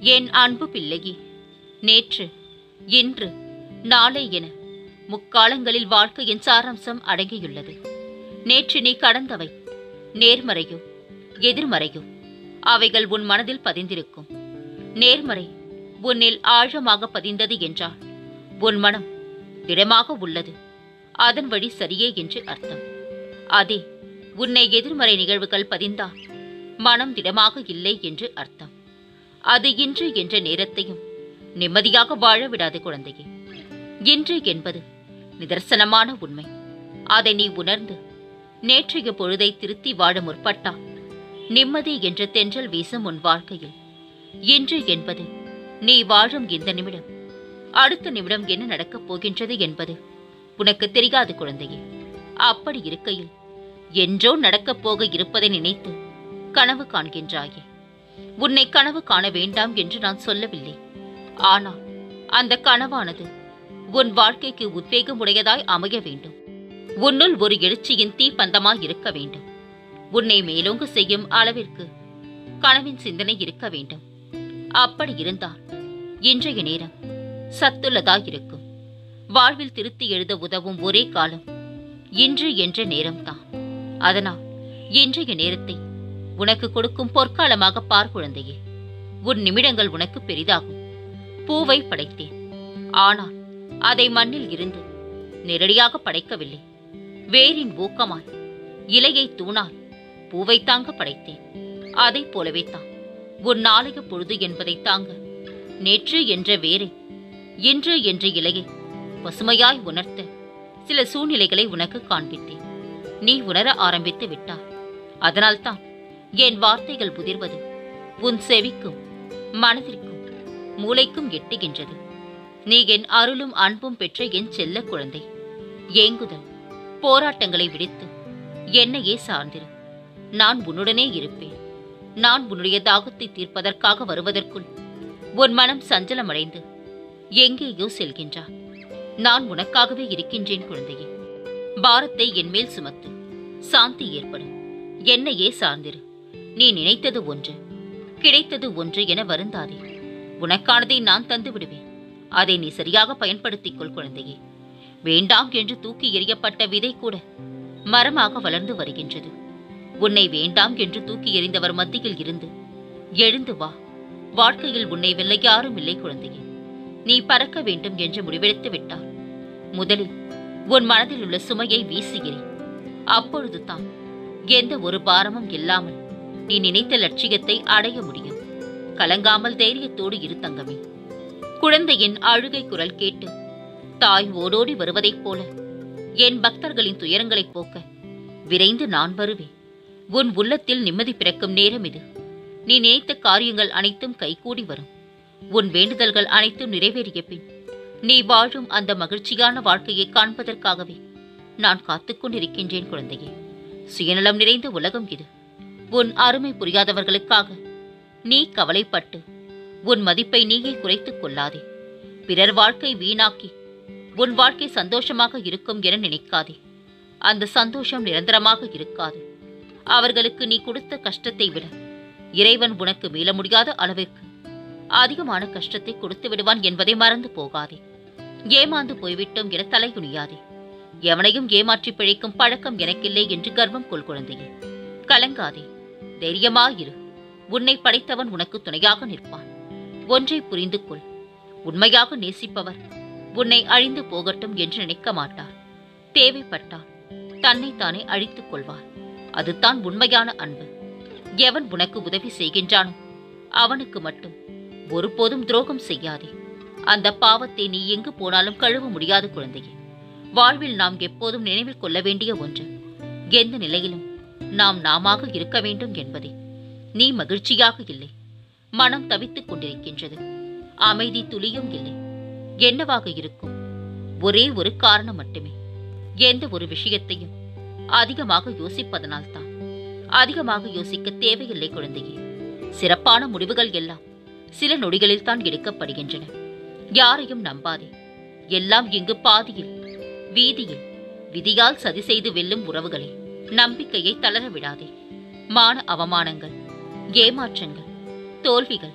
என் அன்பு பிள்ளையே நேற்று இன்று நாளை என முக்காலங்களில் வாழ்க்கையின் சாராம்சம் அடங்கியுள்ளது நேற்று நீ கடந்தவை நேர்மறையோ எதிர்மறையோ அவைகள் உன் மனதில் பதிந்திருக்கும் நேர்மறை உன்னில் ஆழமாக பதிந்தது என்றால் உன் மனம் திடமாக உள்ளது அதன் வழி சரியே என்று அர்த்தம் அதே உன்னை எதிர்மறை நிகழ்வுகள் பதிந்தால் மனம் திடமாக இல்லை என்று அர்த்தம் அது இன்று என்ற நேரத்தையும் நிம்மதியாக வாழ விடாது குழந்தையே இன்று என்பது நிதர்சனமான உண்மை அதை நீ உணர்ந்து நேற்றைய பொழுதை திருத்தி வாழ முற்பட்டால் நிம்மதி என்ற தென்றல் வீசும் உன் வாழ்க்கையில் இன்று என்பது நீ வாழும் இந்த நிமிடம் அடுத்த நிமிடம் என்ன நடக்கப் போகின்றது என்பது உனக்கு தெரியாது குழந்தையே அப்படி இருக்கையில் என்றோ நடக்கப் போக இருப்பதை நினைத்து கனவு காண்கின்றாயே உன்னை கனவு காண வேண்டாம் என்று நான் சொல்லவில்லை ஆனால் அந்த கனவானது உன் வாழ்க்கைக்கு உத்வேகம் உடையதாய் அமைய வேண்டும் உன்னுள் ஒரு எழுச்சியின் தீப்பந்தமாய் இருக்க வேண்டும் உன்னை மேலோங்க செய்யும் அளவிற்கு கனவின் சிந்தனை இருக்க வேண்டும் அப்படி இருந்தால் இன்றைய நேரம் சத்துள்ளதாய் இருக்கும் வாழ்வில் திருத்தி எழுத உதவும் ஒரே காலம் இன்று என்ற நேரம்தான் அதனால் இன்றைய நேரத்தை உனக்கு கொடுக்கும் பொற்காலமாக பார் குழந்தையே உன் நிமிடங்கள் உனக்கு பெரிதாகும் பூவை படைத்தேன் ஆனால் அதை மண்ணில் இருந்து நேரடியாக படைக்கவில்லை வேரின் ஊக்கமாய் இலையை தூணால் பூவை தாங்க படைத்தேன் அதைப் போலவே தான் உன் நாளைய பொழுது என்பதை தாங்க நேற்று என்ற வேரை இன்று என்ற இலையை பசுமையாய் உணர்த்த சில சூழ்நிலைகளை உனக்கு காண்பித்தேன் நீ உணர ஆரம்பித்து விட்டாய் அதனால்தான் என் வார்த்தைகள் புதிர்வது உன் செவிக்கும் மனதிற்கும் மூளைக்கும் எட்டுகின்றது நீ என் அருளும் அன்பும் பெற்ற என் செல்ல குழந்தை ஏங்குதல் போராட்டங்களை விடுத்து என்னையே சார்ந்திரு நான் உன்னுடனே இருப்பேன் நான் உன்னுடைய தாகத்தை தீர்ப்பதற்காக வருவதற்குள் உன் மனம் சஞ்சலமடைந்து எங்கேயோ செல்கின்றார் நான் உனக்காகவே இருக்கின்றேன் குழந்தையே பாரத்தை என்மேல் சுமத்து சாந்தி ஏற்படும் என்னையே சார்ந்திரு நீ நினைத்தது ஒன்று கிடைத்தது ஒன்று என வருந்தாதே உனக்கானதை நான் தந்து விடுவேன் அதை நீ சரியாக பயன்படுத்திக் கொள் குழந்தையே வேண்டாம் என்று தூக்கி எறியப்பட்ட விதை கூட மரமாக வளர்ந்து வருகின்றது உன்னை வேண்டாம் என்று தூக்கி எறிந்தவர் மத்தியில் இருந்து எழுந்து வா வாழ்க்கையில் உன்னை வெல்ல யாரும் இல்லை குழந்தையே நீ பறக்க வேண்டும் என்று முடிவெடுத்து விட்டார் முதலில் உன் மனதில் உள்ள சுமையை வீசுகிறே அப்பொழுது தான் எந்த ஒரு பாரமும் இல்லாமல் நீ நினைத்த லட்சியத்தை அடைய முடியும் கலங்காமல் தைரியத்தோடு இரு தங்கமே குழந்தையின் அழுகை குரல் கேட்டு தாய் ஓடோடி வருவதைப் போல என் பக்தர்களின் துயரங்களைப் போக்க விரைந்து நான் வருவேன் உன் உள்ளத்தில் நிம்மதி பிறக்கும் நேரம் இது நீ நினைத்த காரியங்கள் அனைத்தும் கைகூடி வரும் உன் வேண்டுதல்கள் அனைத்தும் நிறைவேறிய பின் நீ வாழும் அந்த மகிழ்ச்சியான வாழ்க்கையை காண்பதற்காகவே நான் காத்துக் கொண்டிருக்கின்றேன் குழந்தையே சுயநலம் நிறைந்த உலகம் இது உன் அருமை புரியாதவர்களுக்காக நீ கவலைப்பட்டு உன் மதிப்பை நீயே குறைத்துக் கொள்ளாதே பிறர் வாழ்க்கை வீணாக்கி உன் வாழ்க்கை சந்தோஷமாக இருக்கும் என நினைக்காதே அந்த சந்தோஷம் நிரந்தரமாக இருக்காது அவர்களுக்கு நீ கொடுத்த கஷ்டத்தை விட இறைவன் உனக்கு மீள முடியாத அளவிற்கு அதிகமான கஷ்டத்தை கொடுத்து விடுவான் என்பதை மறந்து போகாதே ஏமாந்து போய்விட்டோம் என தலைகுனியாதே எவனையும் ஏமாற்றி பிழைக்கும் பழக்கம் எனக்கில்லை என்று கர்வம் கொள் குழந்தையே கலங்காதே தைரியமாயிரு உன்னை படைத்தவன் உனக்கு துணையாக நிற்பான் ஒன்றை புரிந்து கொள் உண்மையாக நேசிப்பவர் உன்னை அழிந்து போகட்டும் என்று நினைக்க மாட்டார் தேவைப்பட்டால் தன்னைத்தானே அழித்துக் கொள்வார் அதுதான் உண்மையான அன்பு எவன் உனக்கு உதவி செய்கின்றானோ அவனுக்கு மட்டும் ஒருபோதும் துரோகம் செய்யாதே அந்த பாவத்தை நீ எங்கு போனாலும் கழுவ முடியாது குழந்தையே வாழ்வில் நாம் எப்போதும் நினைவில் கொள்ள வேண்டிய ஒன்று எந்த நிலையிலும் நாம் நாமாக இருக்க வேண்டும் என்பதே நீ மகிழ்ச்சியாக இல்லை மனம் தவித்துக் கொண்டிருக்கின்றது அமைதி துளியும் இல்லை என்னவாக இருக்கும் ஒரே ஒரு காரணம் மட்டுமே எந்த ஒரு விஷயத்தையும் அதிகமாக யோசிப்பதனால்தான் அதிகமாக யோசிக்க தேவையில்லை குழந்தையே சிறப்பான முடிவுகள் எல்லாம் சில நொடிகளில் தான் எடுக்கப்படுகின்றன யாரையும் நம்பாதே எல்லாம் இங்கு பாதியில் வீதியில் விதியால் சதி செய்து வெல்லும் உறவுகளே நம்பிக்கையை தளர விடாதே மான அவமானங்கள் ஏமாற்றங்கள் தோல்விகள்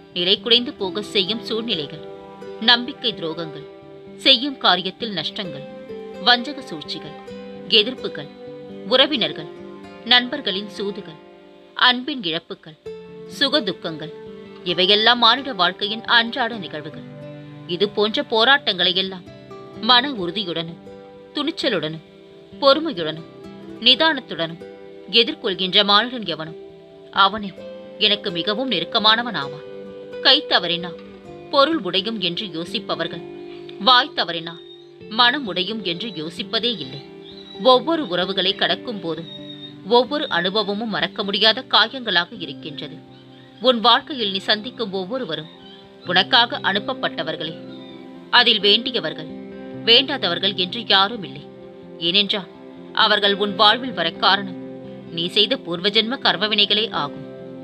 நிலை குறைந்து போக செய்யும் சூழ்நிலைகள் நம்பிக்கை துரோகங்கள் செய்யும் காரியத்தில் நஷ்டங்கள் வஞ்சக சூழ்ச்சிகள் எதிர்ப்புகள் உறவினர்கள் நண்பர்களின் சூதுகள் அன்பின் இழப்புகள் சுகதுக்கங்கள் இவையெல்லாம் மானிட வாழ்க்கையின் அன்றாட நிகழ்வுகள் இது போன்ற போராட்டங்களை எல்லாம் மன உறுதியுடனும் துணிச்சலுடனும் பொறுமையுடனும் நிதானத்துடனும் எதிர்கொள்கின்ற மானிடன் எவனும் அவனே எனக்கு மிகவும் நெருக்கமானவன் ஆவான் கை தவறினா பொருள் உடையும் என்று யோசிப்பவர்கள் வாய் தவறினா மனம் உடையும் என்று யோசிப்பதே இல்லை ஒவ்வொரு உறவுகளை கடக்கும் போதும் ஒவ்வொரு அனுபவமும் மறக்க முடியாத காயங்களாக இருக்கின்றது உன் வாழ்க்கையில் நீ சந்திக்கும் ஒவ்வொருவரும் உனக்காக அனுப்பப்பட்டவர்களே அதில் வேண்டியவர்கள் வேண்டாதவர்கள் என்று யாரும் இல்லை ஏனென்றால் அவர்கள் உன் வாழ்வில் வர காரணம் நீ செய்த பூர்வ ஜென்ம கர்மவினைகளே ஆகும்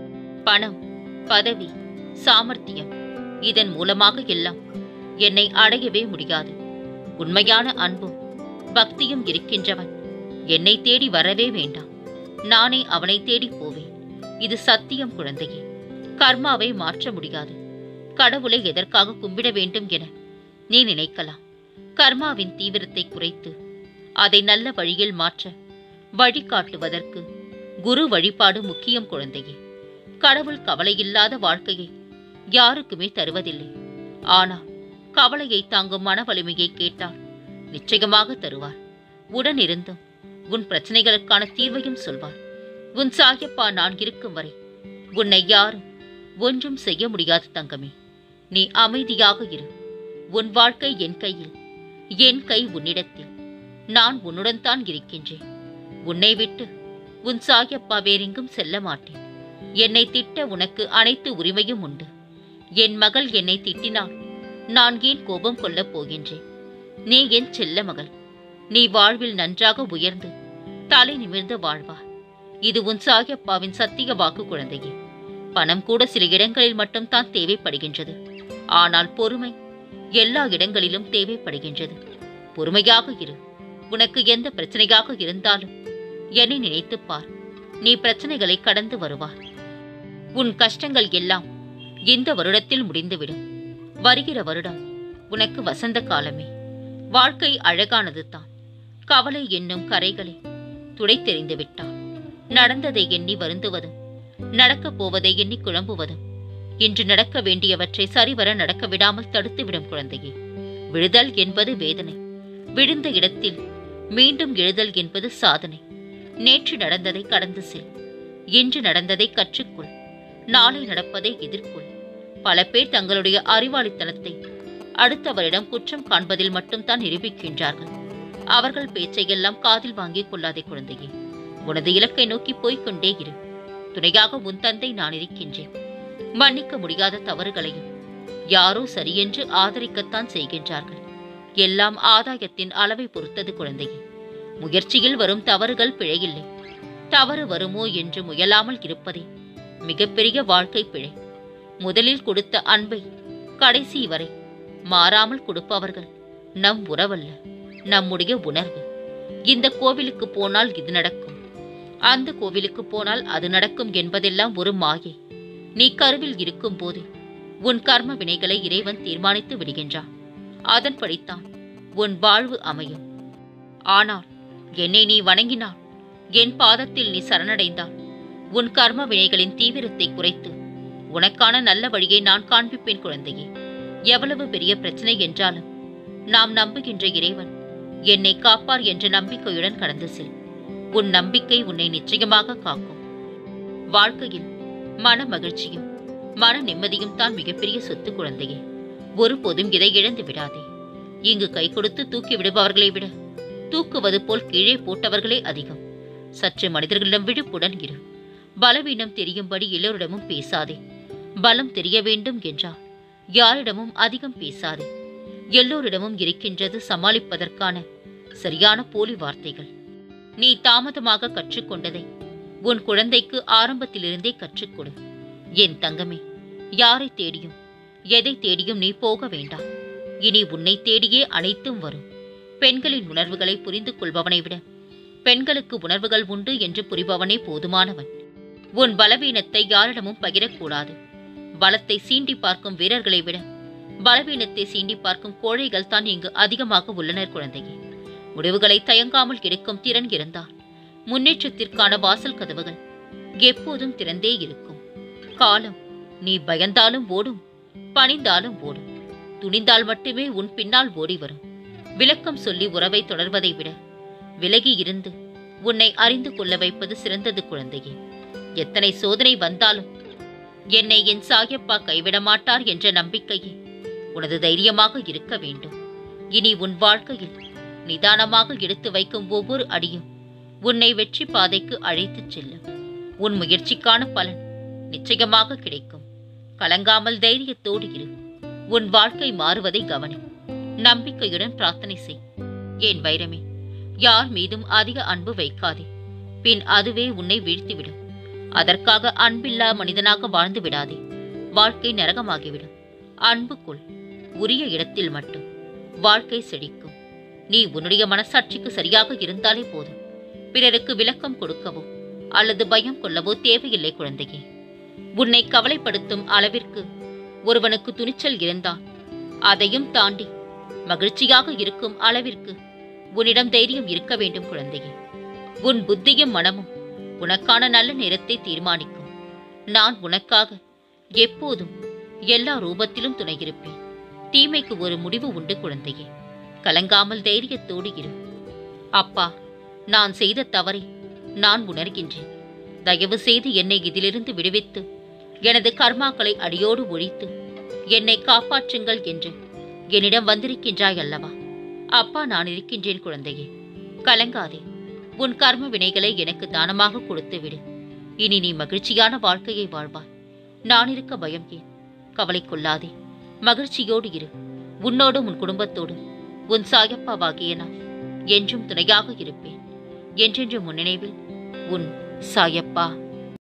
பணம் பதவி சாமர்த்தியம் இதன் மூலமாக எல்லாம் என்னை அடையவே முடியாது உண்மையான அன்பும் பக்தியும் இருக்கின்றவன் என்னை தேடி வரவே வேண்டாம் நானே அவனை தேடி போவேன் இது சத்தியம் குழந்தையே கர்மாவை மாற்ற முடியாது கடவுளை எதற்காக கும்பிட வேண்டும் என நீ நினைக்கலாம் கர்மாவின் தீவிரத்தை குறைத்து அதை நல்ல வழியில் மாற்ற வழிகாட்டுவதற்கு குரு வழிபாடு முக்கியம் குழந்தையே கடவுள் கவலையில்லாத வாழ்க்கையை யாருக்குமே தருவதில்லை ஆனால் கவலையை தாங்கும் மன வலிமையை கேட்டால் நிச்சயமாக தருவார் உடனிருந்தும் உன் பிரச்சனைகளுக்கான தீர்வையும் சொல்வார் உன் சாயப்பா நான் இருக்கும் வரை உன்னை யாரும் ஒன்றும் செய்ய முடியாது தங்கமே நீ அமைதியாக இரு உன் வாழ்க்கை என் கையில் என் கை உன்னிடத்தில் நான் உன்னுடன் தான் இருக்கின்றேன் உன்னை விட்டு உன் சாயப்பா வேறெங்கும் செல்ல மாட்டேன் என்னை திட்ட உனக்கு அனைத்து உரிமையும் உண்டு என் மகள் என்னை திட்டினால் நான் ஏன் கோபம் கொள்ளப் போகின்றேன் நீ என் செல்ல மகள் நீ வாழ்வில் நன்றாக உயர்ந்து தலை நிமிர்ந்து வாழ்வார் இது உன் சாயப்பாவின் சத்திய வாக்கு குழந்தையே பணம் கூட சில இடங்களில் மட்டும் தான் தேவைப்படுகின்றது ஆனால் பொறுமை எல்லா இடங்களிலும் தேவைப்படுகின்றது பொறுமையாக இரு உனக்கு எந்த பிரச்சனையாக இருந்தாலும் என்னை நினைத்துப் பார் நீ பிரச்சனைகளை கடந்து வருவார் உன் கஷ்டங்கள் எல்லாம் இந்த வருடத்தில் முடிந்துவிடும் வருகிற வருடம் உனக்கு வசந்த காலமே வாழ்க்கை அழகானது தான் கவலை என்னும் கரைகளை துடைத்தெறிந்து விட்டான் நடந்ததை எண்ணி வருந்துவதும் நடக்கப் போவதை எண்ணி குழம்புவதும் இன்று நடக்க வேண்டியவற்றை சரிவர நடக்க விடாமல் தடுத்துவிடும் குழந்தையே விழுதல் என்பது வேதனை விழுந்த இடத்தில் மீண்டும் எழுதல் என்பது சாதனை நேற்று நடந்ததை கடந்து செல் இன்று நடந்ததை கற்றுக்கொள் நாளை நடப்பதை எதிர்கொள் பல பேர் தங்களுடைய அறிவாளித்தனத்தை அடுத்தவரிடம் குற்றம் காண்பதில் மட்டும்தான் நிரூபிக்கின்றார்கள் அவர்கள் பேச்சையெல்லாம் காதில் வாங்கிக் கொள்ளாதே குழந்தையே உனது இலக்கை நோக்கி போய்க் கொண்டே இரு துணையாக உன் தந்தை நான் இருக்கின்றேன் மன்னிக்க முடியாத தவறுகளையும் யாரோ சரியென்று ஆதரிக்கத்தான் செய்கின்றார்கள் எல்லாம் ஆதாயத்தின் அளவை பொறுத்தது குழந்தையே முயற்சியில் வரும் தவறுகள் பிழையில்லை தவறு வருமோ என்று முயலாமல் இருப்பதே மிகப்பெரிய வாழ்க்கை பிழை முதலில் கொடுத்த அன்பை கடைசி வரை மாறாமல் கொடுப்பவர்கள் நம் உறவல்ல நம்முடைய உணர்வு இந்த கோவிலுக்கு போனால் இது நடக்கும் அந்த கோவிலுக்கு போனால் அது நடக்கும் என்பதெல்லாம் ஒரு மாயை நீ கருவில் இருக்கும் போது உன் கர்ம வினைகளை இறைவன் தீர்மானித்து விடுகின்றான் அதன்படித்தான் உன் வாழ்வு அமையும் ஆனால் என்னை நீ வணங்கினால் என் பாதத்தில் நீ சரணடைந்தால் உன் கர்ம வினைகளின் தீவிரத்தை குறைத்து உனக்கான நல்ல வழியை நான் காண்பிப்பேன் குழந்தையே எவ்வளவு பெரிய பிரச்சனை என்றாலும் நாம் நம்புகின்ற இறைவன் என்னை காப்பார் என்ற நம்பிக்கையுடன் கடந்து செல் உன் நம்பிக்கை உன்னை நிச்சயமாக காக்கும் வாழ்க்கையில் மன மகிழ்ச்சியும் மன நிம்மதியும் தான் மிகப்பெரிய சொத்து குழந்தையே ஒருபோதும் இதை இழந்து விடாதே இங்கு கை கொடுத்து தூக்கி விடுபவர்களை விட தூக்குவது போல் கீழே போட்டவர்களே அதிகம் சற்று மனிதர்களிடம் விழிப்புடன் இரு பலவீனம் தெரியும்படி எல்லோரிடமும் பேசாதே பலம் தெரிய வேண்டும் என்றால் யாரிடமும் அதிகம் பேசாதே எல்லோரிடமும் இருக்கின்றது சமாளிப்பதற்கான சரியான போலி வார்த்தைகள் நீ தாமதமாக கற்றுக்கொண்டதை உன் குழந்தைக்கு ஆரம்பத்திலிருந்தே கற்றுக்கொடு என் தங்கமே யாரை தேடியும் எதை தேடியும் நீ போக வேண்டாம் இனி உன்னை தேடியே அனைத்தும் வரும் பெண்களின் உணர்வுகளை புரிந்து கொள்பவனை விட பெண்களுக்கு உணர்வுகள் உண்டு என்று புரிபவனே போதுமானவன் உன் பலவீனத்தை யாரிடமும் பகிரக்கூடாது பலத்தை சீண்டி பார்க்கும் வீரர்களை விட பலவீனத்தை சீண்டி பார்க்கும் கோழைகள் தான் இங்கு அதிகமாக உள்ளனர் குழந்தையே முடிவுகளை தயங்காமல் எடுக்கும் திறன் இருந்தால் முன்னேற்றத்திற்கான வாசல் கதவுகள் எப்போதும் திறந்தே இருக்கும் காலம் நீ பயந்தாலும் ஓடும் பணிந்தாலும் ஓடும் துணிந்தால் மட்டுமே உன் பின்னால் ஓடி வரும் விளக்கம் சொல்லி உறவை தொடர்வதை விட விலகி இருந்து உன்னை அறிந்து கொள்ள வைப்பது சிறந்தது குழந்தையே எத்தனை சோதனை வந்தாலும் என்னை என் சாயப்பா கைவிட மாட்டார் என்ற நம்பிக்கையே உனது தைரியமாக இருக்க வேண்டும் இனி உன் வாழ்க்கையில் நிதானமாக எடுத்து வைக்கும் ஒவ்வொரு அடியும் உன்னை வெற்றி பாதைக்கு அழைத்துச் செல்லும் உன் முயற்சிக்கான பலன் நிச்சயமாக கிடைக்கும் கலங்காமல் தைரியத்தோடு இரு உன் வாழ்க்கை மாறுவதை கவனி நம்பிக்கையுடன் பிரார்த்தனை செய் என் வைரமே யார் மீதும் அதிக அன்பு வைக்காதே பின் அதுவே உன்னை வீழ்த்திவிடும் அதற்காக அன்பில்லா மனிதனாக வாழ்ந்து விடாதே வாழ்க்கை நரகமாகிவிடும் அன்பு கொள் உரிய இடத்தில் மட்டும் வாழ்க்கை செழிக்கும் நீ உன்னுடைய மனசாட்சிக்கு சரியாக இருந்தாலே போதும் பிறருக்கு விளக்கம் கொடுக்கவோ அல்லது பயம் கொள்ளவோ தேவையில்லை குழந்தையே உன்னை கவலைப்படுத்தும் அளவிற்கு ஒருவனுக்கு துணிச்சல் இருந்தால் அதையும் தாண்டி மகிழ்ச்சியாக இருக்கும் அளவிற்கு உன்னிடம் தைரியம் இருக்க வேண்டும் குழந்தையே உன் புத்தியும் மனமும் உனக்கான நல்ல நேரத்தை தீர்மானிக்கும் நான் உனக்காக எப்போதும் எல்லா ரூபத்திலும் துணையிருப்பேன் தீமைக்கு ஒரு முடிவு உண்டு குழந்தையே கலங்காமல் தைரியத்தோடு இரு அப்பா நான் செய்த தவறை நான் உணர்கின்றேன் தயவு செய்து என்னை இதிலிருந்து விடுவித்து எனது கர்மாக்களை அடியோடு ஒழித்து என்னை காப்பாற்றுங்கள் என்று என்னிடம் வந்திருக்கின்றாய் அல்லவா அப்பா நான் இருக்கின்றேன் குழந்தையே கலங்காதே உன் கர்ம வினைகளை எனக்கு தானமாக கொடுத்து விடு இனி நீ மகிழ்ச்சியான வாழ்க்கையை வாழ்வாய் நான் இருக்க பயம் ஏன் கவலை கொள்ளாதே மகிழ்ச்சியோடு இரு உன்னோடும் உன் குடும்பத்தோடும் உன் சாயப்பாவாகிய நான் என்றும் துணையாக இருப்பேன் என்றென்றும் முன்னினைவில் உன் சாயப்பா